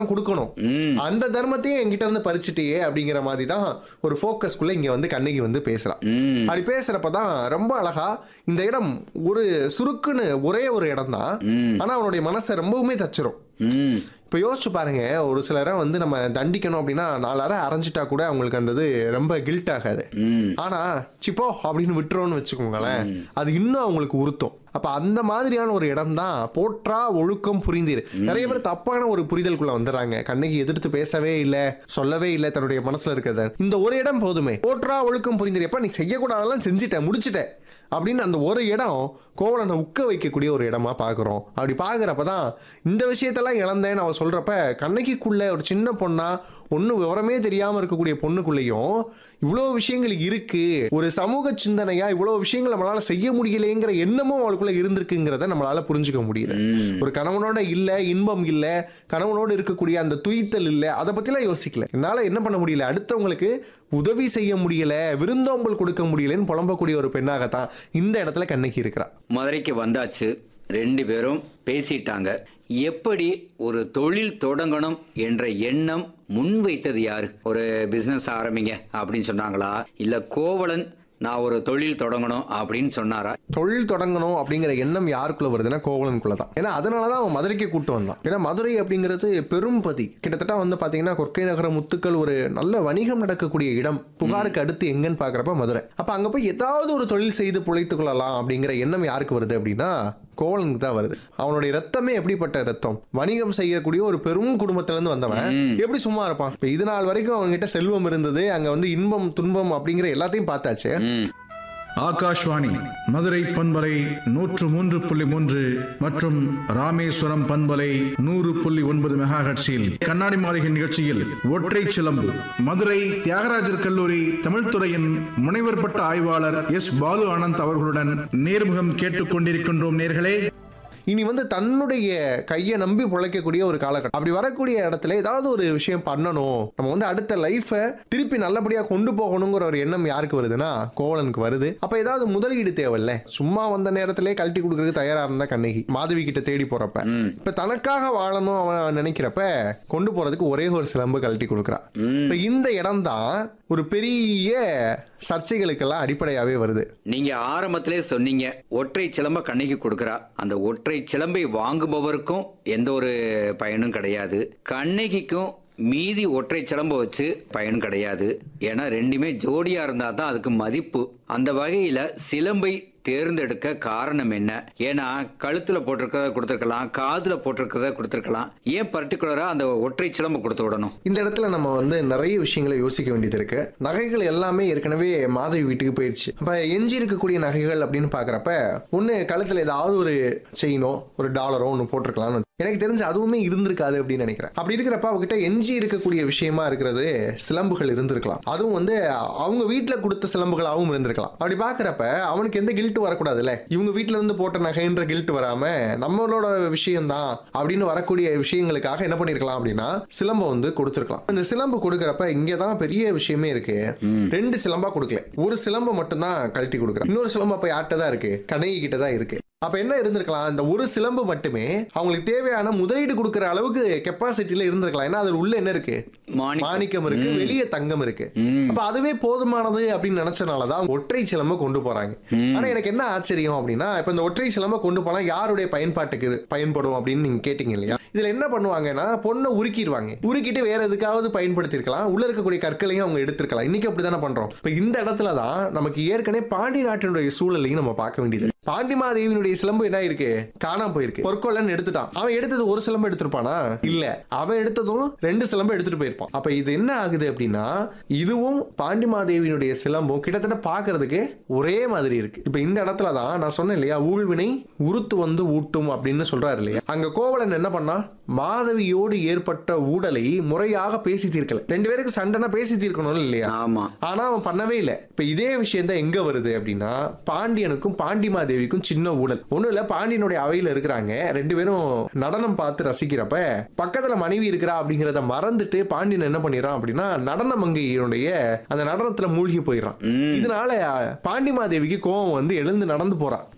கொடுக்கணும் ம் அந்த தர்மத்தையும் என்கிட்ட இருந்து பறிச்சுட்டியே அப்படிங்கிற மாதிரி தான் ஒரு ஃபோக்கஸ்குள்ள இங்க வந்து கண்ணகி வந்து பேசுறா ம் அப்படி பேசுறப்ப தான் ரொம்ப அழகா இந்த இடம் ஒரு சுருக்குன்னு ஒரே ஒரு இடம் தான் ம். ஆனா அவனுடைய மனசை ரொம்பவுமே தச்சிரும் ம் இப்போ யோசிச்சு பாருங்க ஒரு சிலரை வந்து நம்ம தண்டிக்கணும் அப்படின்னா நாலரை அரைஞ்சிட்டா கூட அவங்களுக்கு அந்த இது ரொம்ப கில்ட் ஆகாது ம் ஆனா சிப்போ அப்படின்னு விட்டுறோம்னு வச்சுக்கோங்களேன் அது இன்னும் அவங்களுக்கு உறுத்தும் அப்ப அந்த மாதிரியான ஒரு இடம் தான் போற்றா ஒழுக்கம் புரிந்தீர் நிறைய பேர் தப்பான ஒரு புரிதலுக்குள்ள வந்துடுறாங்க கண்ணகி எதிர்த்து பேசவே இல்ல சொல்லவே இல்ல தன்னுடைய மனசுல இருக்கிறத இந்த ஒரு இடம் போதுமே போற்றா ஒழுக்கம் புரிந்தீர் எப்ப நீ செய்யக்கூடாதெல்லாம் செஞ்சுட்ட முடிச்சிட்ட அப்படின்னு அந்த ஒரு இடம் கோவலனை உக்க வைக்கக்கூடிய ஒரு இடமா பார்க்குறோம் அப்படி பார்க்குறப்ப தான் இந்த விஷயத்தெல்லாம் இழந்தேன்னு அவ சொல்றப்ப கண்ணகிக்குள்ள ஒரு சின்ன பொண்ணா ஒன்றும் விவரமே தெரியாம இருக்கக்கூடிய பொண்ணுக்குள்ளேயும் இவ்வளோ விஷயங்கள் இருக்கு ஒரு சமூக சிந்தனையா இவ்வளோ விஷயங்கள் நம்மளால செய்ய முடியலைங்கிற எண்ணமும் அவளுக்குள்ள இருந்திருக்குங்கிறத நம்மளால புரிஞ்சுக்க முடியுது ஒரு கணவனோட இல்ல இன்பம் இல்ல கணவனோடு இருக்கக்கூடிய அந்த துய்த்தல் இல்ல அதை பத்திலாம் யோசிக்கல என்னால என்ன பண்ண முடியல அடுத்தவங்களுக்கு உதவி செய்ய முடியல விருந்தோம்பல் கொடுக்க முடியலன்னு புலம்பக்கூடிய ஒரு பெண்ணாகத்தான் இந்த இடத்துல கண்ணகி இருக்கிறா மதுரைக்கு வந்தாச்சு ரெண்டு பேரும் பேசிட்டாங்க எப்படி ஒரு தொழில் தொடங்கணும் என்ற எண்ணம் முன்வைத்தது யாரு ஒரு பிசினஸ் ஆரம்பிங்க அப்படின்னு சொன்னாங்களா இல்ல கோவலன் நான் ஒரு தொழில் தொடங்கணும் அப்படின்னு சொன்னாரா தொழில் தொடங்கணும் அப்படிங்கிற எண்ணம் யாருக்குள்ள வருதுன்னா கோவலனுக்குள்ள தான் ஏன்னா அதனால தான் அவன் மதுரைக்கு கூட்டு வந்தான் ஏன்னா மதுரை அப்படிங்கிறது பெரும்பதி கிட்டத்தட்ட வந்து பாத்தீங்கன்னா கொற்கை நகர முத்துக்கள் ஒரு நல்ல வணிகம் நடக்கக்கூடிய இடம் புகாருக்கு அடுத்து எங்கன்னு பாக்குறப்ப மதுரை அப்ப அங்க போய் ஏதாவது ஒரு தொழில் செய்து பிழைத்துக் கொள்ளலாம் அப்படிங்கிற எண்ணம் யாருக்கு வருது அப்படின்னா கோவலனுக்கு தான் வருது அவனுடைய ரத்தமே எப்படிப்பட்ட ரத்தம் வணிகம் செய்யக்கூடிய ஒரு பெரும் குடும்பத்துல இருந்து வந்தவன் எப்படி சும்மா இருப்பான் இப்ப இது நாள் வரைக்கும் அவன்கிட்ட செல்வம் இருந்தது அங்க வந்து இன்பம் துன்பம் அப்படிங்கிற எல்லாத்தையும் பார்த்தாச்சு ம் ஆகாஷ்வாணி மதுரை பண்பலை நூற்று மூன்று புள்ளி மூன்று மற்றும் ராமேஸ்வரம் பண்பலை நூறு புள்ளி ஒன்பது மெகாஹட்ஸில் கண்ணாடி மாளிகை நிகழ்ச்சியில் ஒற்றை சிலம்பு மதுரை தியாகராஜர் கல்லூரி தமிழ்துறையின் முனைவர் பட்ட ஆய்வாளர் எஸ் பாலு ஆனந்த் அவர்களுடன் நேர்முகம் கேட்டுக்கொண்டிருக்கின்றோம் நேர்களே இனி வந்து தன்னுடைய கையை நம்பி பிழைக்கக்கூடிய ஒரு காலகட்டம் அப்படி வரக்கூடிய இடத்துல ஏதாவது ஒரு விஷயம் பண்ணணும் நம்ம வந்து அடுத்த லைஃபை திருப்பி நல்லபடியா கொண்டு போகணுங்கிற ஒரு எண்ணம் யாருக்கு வருதுன்னா கோவலனுக்கு வருது அப்ப ஏதாவது முதலீடு தேவையில்ல சும்மா வந்த நேரத்திலே கழட்டி கொடுக்கறதுக்கு தயாரா இருந்தா கண்ணகி மாதவி கிட்ட தேடி போறப்ப இப்ப தனக்காக வாழணும் அவன் நினைக்கிறப்ப கொண்டு போறதுக்கு ஒரே ஒரு சிலம்பு கழட்டி கொடுக்குறா இப்ப இந்த இடம் தான் ஒரு பெரிய சர்ச்சைகளுக்கெல்லாம் அடிப்படையாவே வருது நீங்க ஆரம்பத்திலே சொன்னீங்க ஒற்றை சிலம்ப கண்ணைக்கு கொடுக்கறா அந்த ஒற்றை சிலம்பை வாங்குபவருக்கும் எந்த ஒரு பயனும் கிடையாது கண்ணகிக்கும் மீதி ஒற்றை சிலம்ப வச்சு பயன் கிடையாது ஏன்னா ரெண்டுமே ஜோடியா இருந்தா தான் அதுக்கு மதிப்பு அந்த வகையில சிலம்பை தேர்ந்தெடுக்க காரணம் என்ன ஏன்னா கழுத்துல போட்டிருக்கிறத கொடுத்துருக்கலாம் காதுல போட்டிருக்கிறத கொடுத்துருக்கலாம் ஏன் பர்டிகுலரா அந்த ஒற்றை சிலம்பு கொடுத்து விடணும் இந்த இடத்துல நம்ம வந்து நிறைய விஷயங்களை யோசிக்க வேண்டியது இருக்கு நகைகள் எல்லாமே ஏற்கனவே மாதவி வீட்டுக்கு போயிடுச்சு அப்ப எஞ்சி இருக்கக்கூடிய நகைகள் அப்படின்னு பாக்குறப்ப ஒண்ணு கழுத்துல ஏதாவது ஒரு செயினோ ஒரு டாலரோ ஒன்று போட்டிருக்கலாம்னு எனக்கு தெரிஞ்சு அதுவுமே இருந்திருக்காது அப்படின்னு நினைக்கிறேன் அப்படி இருக்கிறப்ப அவகிட்ட எஞ்சி இருக்கக்கூடிய விஷயமா இருக்கிறது சிலம்புகள் இருந்திருக்கலாம் அதுவும் வந்து அவங்க வீட்டுல கொடுத்த சிலம்புகளாகவும் இருந்திருக்கலாம் அப்படி பாக்குறப்ப அவனுக்கு எந்த கில்ட் வரக்கூடாதுல்ல இவங்க வீட்ல இருந்து போட்ட நகைன்ற கில்ட் வராம நம்மளோட விஷயம்தான் அப்படின்னு வரக்கூடிய விஷயங்களுக்காக என்ன பண்ணிருக்கலாம் அப்படின்னா சிலம்பம் வந்து கொடுத்துருக்கலாம் இந்த சிலம்பு கொடுக்கறப்ப இங்கதான் பெரிய விஷயமே இருக்கு ரெண்டு சிலம்பா கொடுக்கல ஒரு சிலம்பை மட்டும்தான் கழட்டி கொடுக்குறேன் இன்னொரு சிலம்பு அப்ப யார்கிட்ட தான் இருக்கு கண்ணகி கிட்ட தான் இருக்கு அப்ப என்ன இருந்திருக்கலாம் இந்த ஒரு சிலம்பு மட்டுமே அவங்களுக்கு தேவையான முதலீடு கொடுக்கிற அளவுக்கு கெப்பாசிட்டில இருந்திருக்கலாம் ஏன்னா அது உள்ள என்ன இருக்கு மாணிக்கம். மாணிக்கம் இருக்கு வெளியே தங்கம் இருக்கு அப்ப அதுவே போதுமானது அப்படின்னு நினைச்சனாலதான் ஒற்றை சிலம்ப கொண்டு போறாங்க ஆனா எனக்கு என்ன ஆச்சரியம் அப்படின்னா இப்ப இந்த ஒற்றை சிலம்ப கொண்டு போனா யாருடைய பயன்பாட்டுக்கு பயன்படும் அப்படின்னு நீங்க கேட்டீங்க இல்லையா இதுல என்ன பண்ணுவாங்கன்னா பொண்ணை உருக்கிடுவாங்க உருக்கிட்டு வேற எதுக்காவது பயன்படுத்திருக்கலாம் உள்ள இருக்கக்கூடிய கற்களையும் அவங்க எடுத்திருக்கலாம் இன்னைக்கு அப்படிதானே பண்றோம் இப்ப இந்த இடத்துல தான் நமக்கு ஏற்கனவே பாண்டி நாட்டினுடைய சூழலையும் நம்ம பார்க்க வேண்டியது பாண்டிமாதேவியினுடைய சிலம்பு என்ன இருக்கு காணாம போயிருக்கு பொற்கொள்ளன் எடுத்துட்டான் அவன் எடுத்தது ஒரு சிலம்பு எடுத்திருப்பானா இல்ல அவன் எடுத்ததும் ரெண்டு சிலம்பு எடுத்துட்டு போயிருப்பான் அப்ப இது என்ன ஆகுது அப்படின்னா இதுவும் பாண்டிமாதேவியினுடைய சிலம்பும் கிட்டத்தட்ட பாக்குறதுக்கு ஒரே மாதிரி இருக்கு இப்ப இந்த இடத்துல தான் நான் சொன்னேன் இல்லையா ஊழ்வினை உருத்து வந்து ஊட்டும் அப்படின்னு சொல்றாரு இல்லையா அங்க கோவலன் என்ன பண்ணா மாதவியோடு ஏற்பட்ட ஊடலை முறையாக பேசி தீர்க்கல ரெண்டு பேருக்கு சண்டைனா பேசி தீர்க்கணும் இல்லையா ஆமா ஆனா அவன் பண்ணவே இல்லை இப்ப இதே விஷயம் தான் எங்க வருது அப்படின்னா பாண்டியனுக்கும் பாண்டிமாதேவிக்கும் சின்ன ஊழல் ஒண்ணும் இல்ல பாண்டியனுடைய அவையில இருக்கிறாங்க ரெண்டு பேரும் நடனம் பார்த்து ரசிக்கிறப்ப பக்கத்துல மனைவி இருக்கிறா அப்படிங்கறத மறந்துட்டு பாண்டியன் என்ன பண்ணிடுறான் அப்படின்னா நடன மங்கையினுடைய அந்த நடனத்துல மூழ்கி போயிடுறான் இதனால பாண்டிமாதேவிக்கு கோவம் வந்து எழுந்து நடந்து போறான்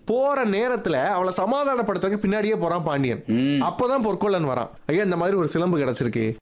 போற நேரத்துல அவளை சமாதானப்படுத்துறதுக்கு பின்னாடியே போறான் பாண்டியன் அப்பதான் பொற்கொள்ளன் வரான் ஐயா இந்த மாதிரி ஒரு சிலம்பு கிடைச்சிருக்கு